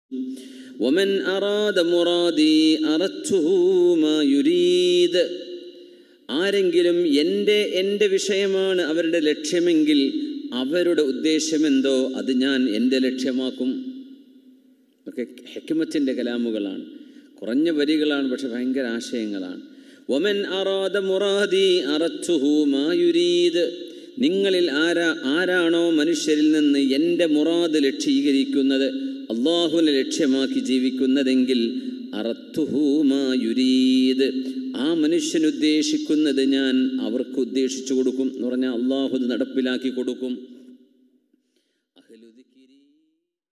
ومن أراد مرادي أردته ما يريد ആരെങ്കിലും എൻ്റെ എൻ്റെ വിഷയമാണ് അവരുടെ ലക്ഷ്യമെങ്കിൽ അവരുടെ ഉദ്ദേശമെന്തോ അത് ഞാൻ എൻ്റെ ലക്ഷ്യമാക്കും ഒക്കെ ഹെക്കുമത്തിൻ്റെ കലാമുകളാണ് കുറഞ്ഞ വരികളാണ് പക്ഷെ ഭയങ്കര ആശയങ്ങളാണ് ഒമൻ അറാദ മുറാദി അറച്ചുഹു മായുരീദ് നിങ്ങളിൽ ആരാ ആരാണോ മനുഷ്യരിൽ നിന്ന് എൻ്റെ മുറാദ് ലക്ഷീകരിക്കുന്നത് അള്ളാഹുവിനെ ലക്ഷ്യമാക്കി ജീവിക്കുന്നതെങ്കിൽ അറത്തുഹു മായുരീദ് ആ മനുഷ്യൻ ഉദ്ദേശിക്കുന്നത് ഞാൻ അവർക്ക് ഉദ്ദേശിച്ചു കൊടുക്കും എന്ന് പറഞ്ഞാൽ അള്ളാഹു ഇത് നടപ്പിലാക്കി കൊടുക്കും